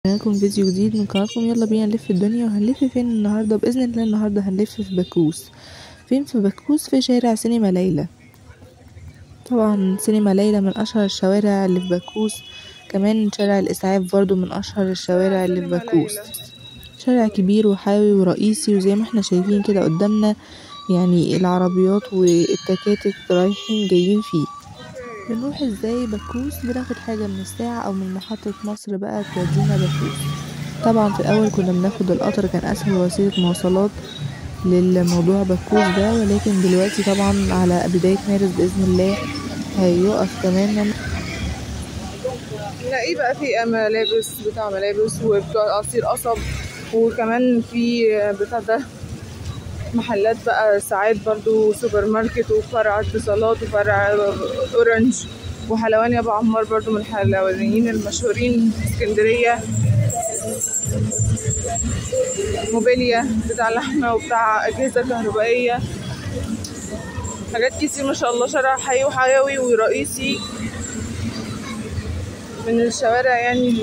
لكم فيديو جديد من قناتكم يلا بينا نلف الدنيا وهنلف فين النهارده باذن الله النهارده هنلف في باكوس فين في باكوس في شارع سينما ليلى طبعا سينما ليلى من اشهر الشوارع اللي في باكوس كمان شارع الاسعاف برضو من اشهر الشوارع اللي في باكوس شارع كبير وحيوي ورئيسي وزي ما احنا شايفين كده قدامنا يعني العربيات والتكاتك رايحين جايين فيه بنروح ازاي باكوس بناخد حاجة من الساعة او من محطة مصر بقى تودينا باكوس طبعا في الاول كنا بناخد القطر كان اسهل وسيلة مواصلات للموضوع باكوس ده ولكن دلوقتي طبعا على بداية مارس بإذن الله هيقف تماما نلاقيه بقى في ملابس بتاع ملابس وبتوع عصير قصب وكمان في بتاع ده محلات بقى ساعات برضو سوبر ماركت وفرع اتصالات وفرع اورنج وحلواني ابو عمار برضو من الحلوانيين المشهورين في اسكندريه موبيليا بتاع لحمه وبتاع اجهزه كهربائيه حاجات كتير ما شاء الله شارع حي وحيوي ورئيسي من الشوارع يعني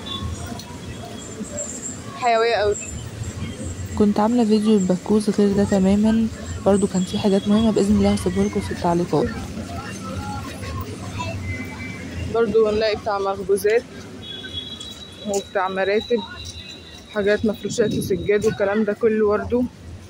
حيويه قوي كنت عاملة فيديو الباكوس غير ده تماما برضو كان في حاجات مهمة بإذن الله هسيبها لكم في التعليقات برضو نلاقي بتاع مخبوزات وبتاع مراتب حاجات مفروشات وسجاد والكلام ده كله برضو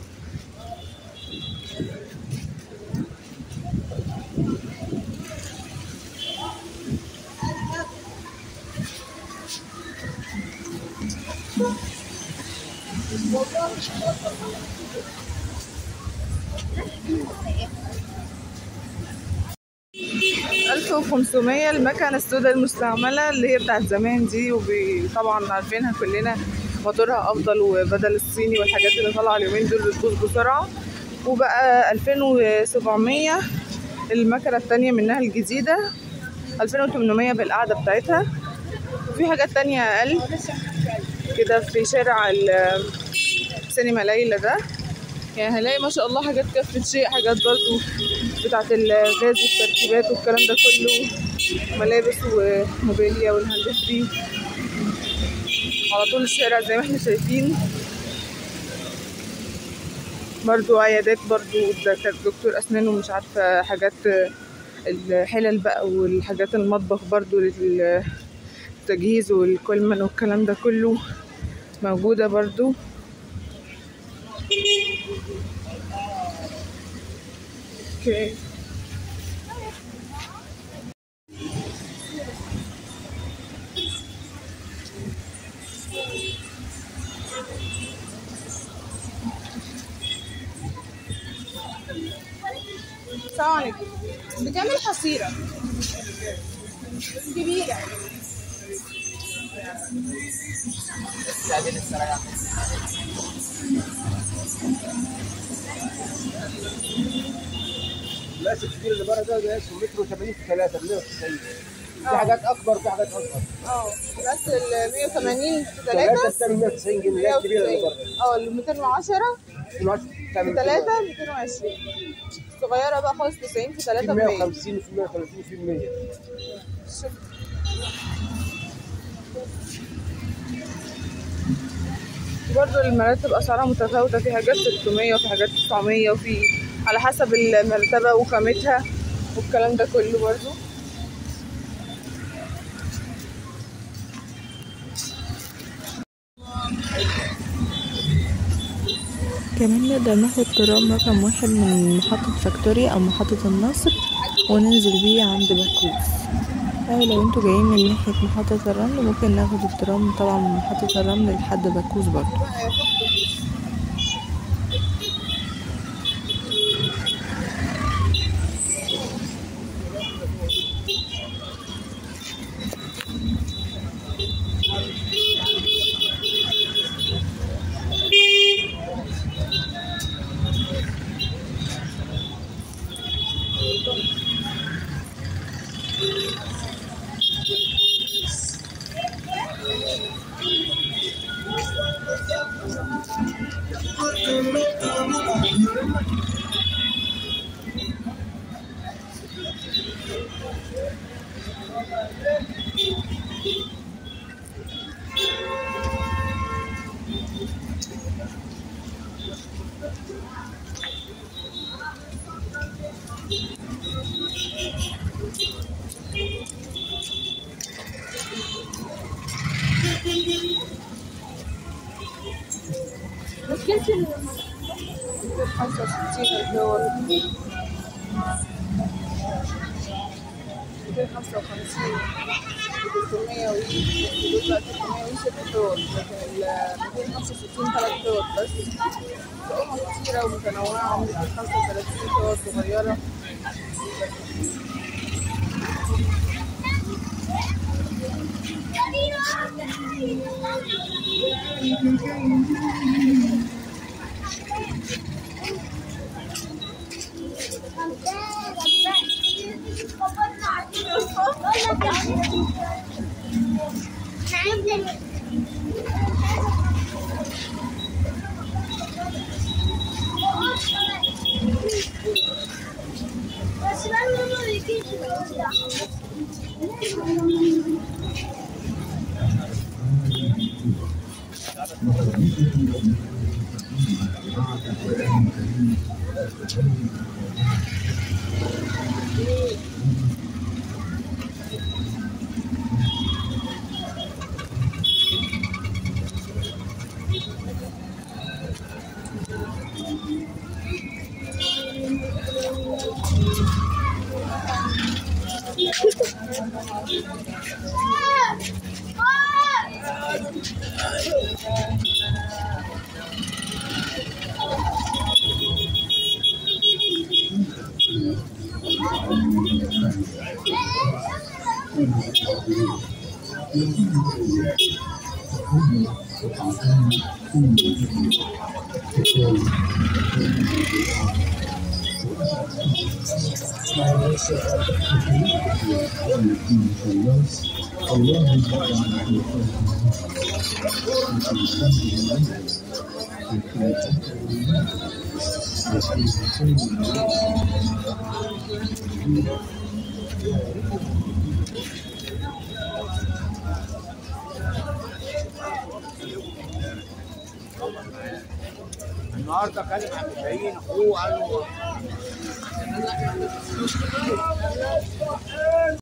ألف وخمسمية المكنة السوداء المستعملة اللي هي بتاعت زمان دي وطبعا عارفينها كلنا موتورها أفضل وبدل الصيني والحاجات اللي طالعة اليومين دول بتبوظ بسرعة وبقى ألفين وسبعمية المكنة التانية منها الجديدة ألفين وتمنمية بالقعدة بتاعتها وفي حاجات تانية أقل كده في شارع سينما ليلى ده يعني هنلاقي ما شاء الله حاجات كفة شيء حاجات برضو بتاعت الغاز والتركيبات والكلام ده كله ملابس وموبيليا والهاند فري على طول الشارع زي ما احنا شايفين برضو عيادات برضو ده كانت دكتور أسنان ومش عارفة حاجات الحلل بقى والحاجات المطبخ برضو للتجهيز والكولمن والكلام ده كله موجودة برضو اوكي السلام عليكم بتعمل حصيرة كبيرة المقاس الكبير اللي بره ده ده اسمه متر و80 في 3 190 في حاجات اكبر في حاجات اصغر اه بس ال 180 في 3 3 بتعمل 190 جنيه الكبيره اللي بره اه ال 210 الوقت في بتعمل 3 220 صغيرة بقى خالص 90 في 3 في ب 100 150 وفي 130 في 100 شوف. برضه المراتب أسعارها متفاوتة في حاجات 600 وفي حاجات 900 وفي على حسب المرتبة وخامتها والكلام ده كله برضه كمان نقدر ناخد ترام رقم واحد من محطة فاكتوريا أو محطة النصر وننزل بيه عند باكوس أو لو انتوا جايين من ناحية محطة الرمل ممكن ناخد الترام طبعا من محطة الرمل لحد باكوس برضه مشكلتي خمسة وستين الدور ميتين خمسة وخمسين تلتمية ويجي بقى تلتمية وست دور لكن ال ميتين خمسة وستين تلات دور بس تقوم كتيرة ومتنوعة وميتين خمسة وتلاتين دور صغيرة بس انا ما بيجيش النهارده كلم عم شاهين اخوه قال له